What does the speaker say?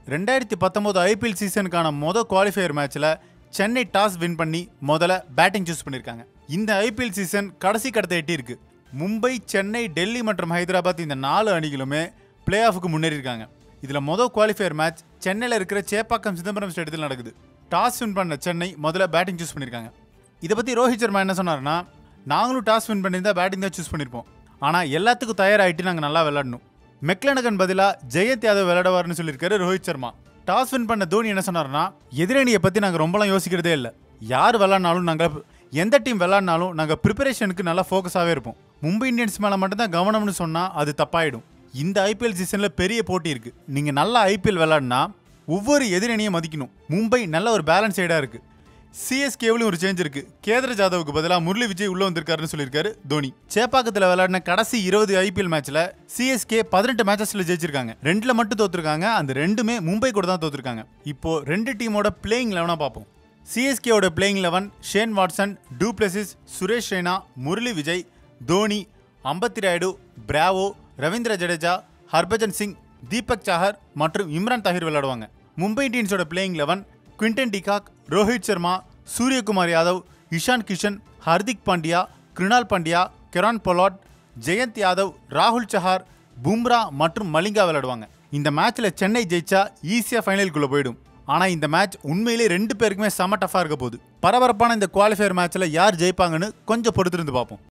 ரெண்டாயிரத்தி பத்தொம்போது ஐபிஎல் சீசனுக்கான மொதல் குவாலிஃபயர் மேட்ச்சில் சென்னை டாஸ் வின் பண்ணி முதல்ல பேட்டிங் சூஸ் பண்ணியிருக்காங்க இந்த ஐபிஎல் சீசன் கடைசி கடத்தை எட்டி இருக்கு மும்பை சென்னை டெல்லி மற்றும் ஹைதராபாத் இந்த நாலு அணிகளுமே பிளே ஆஃபுக்கு முன்னேறியிருக்காங்க இதில் மொதல் குவாலிஃபயர் மேட்ச் சென்னையில் இருக்கிற சேப்பாக்கம் சிதம்பரம் ஸ்டேடியத்தில் நடக்குது டாஸ் வின் பண்ண சென்னை முதல்ல பேட்டிங் சூஸ் பண்ணியிருக்காங்க இதை பற்றி ரோஹித் சர்மா என்ன சொன்னார்னா நாங்களும் டாஸ் வின் பண்ணியிருந்தா பேட்டிங் தான் சூஸ் பண்ணியிருப்போம் ஆனால் எல்லாத்துக்கும் தயாராகிட்டு நாங்கள் நல்லா விளாடணும் மெக்லனகன் பதிலாக ஜெயந்த் யாதவ் விளையாடுவார்னு சொல்லியிருக்காரு ரோஹித் சர்மா டாஸ் வின் பண்ண தோனி என்ன சொன்னார்னா எதிரணியை பற்றி நாங்கள் ரொம்பலாம் யோசிக்கிறதே இல்லை யார் விளாட்னாலும் நாங்கள் எந்த டீம் விளாட்னாலும் நாங்கள் ப்ரிப்பரேஷனுக்கு நல்லா ஃபோக்கஸாகவே இருப்போம் மும்பை இந்தியன்ஸ் மேலே மட்டும்தான் கவனம்னு சொன்னால் அது தப்பாயிடும் இந்த ஐபிஎல் சீசனில் பெரிய போட்டி இருக்குது நீங்கள் நல்லா ஐபிஎல் விளாட்னா ஒவ்வொரு எதிரணியும் மதிக்கணும் மும்பை நல்ல ஒரு பேலன்ஸ் சைடாக இருக்குது சிஎஸ்கேவிலும் ஒரு சேஞ்ச் இருக்கு கேதர ஜாதவுக்கு பதிலாக முரளி விஜய் உள்ள வந்திருக்காருன்னு சொல்லியிருக்காரு தோனி சேப்பாக்கத்தில் விளையாடின கடைசி இருபது ஐபிஎல் மேட்ச்ல சிஎஸ்கே பதினெட்டு மேட்சஸ்ல ஜெயிச்சிருக்காங்க ரெண்டுல மட்டும் தோத்துருக்காங்க அந்த ரெண்டுமே மும்பை கூட தான் தோத்துருக்காங்க இப்போ ரெண்டு டீமோட பிளேயிங் லெவனா பார்ப்போம் சிஎஸ்கேவோட playing eleven Shane Watson du Plessis Suresh Raina Murali Vijay Dhoni Ambati Rayudu Bravo Ravindra Jadeja Harbhajan Singh Deepak Chahar மற்றும் இம்ரான் தாஹிர் விளையாடுவாங்க மும்பை இந்தியன்ஸோட playing eleven Quinton de Kock Rohit Sharma Suryakumar Yadav Ishan Kishan Hardik Pandya Krunal Pandya Kieron Pollard Jayant Yadav ராகுல் சஹார் பும்ரா மற்றும் மலிங்கா விளையாடுவாங்க இந்த மேட்ச்ல சென்னை ஜெயிச்சா ஈஸியா ஃபைனலுக்குள்ள போயிடும் ஆனா இந்த மேட்ச் உண்மையிலே ரெண்டு பேருக்குமே செம டஃபா இருக்க போகுது பரபரப்பான இந்த குவாலிஃபயர் மேட்ச்ல யார் ஜெயிப்பாங்கன்னு கொஞ்சம் பொறுத்திருந்து பார்ப்போம்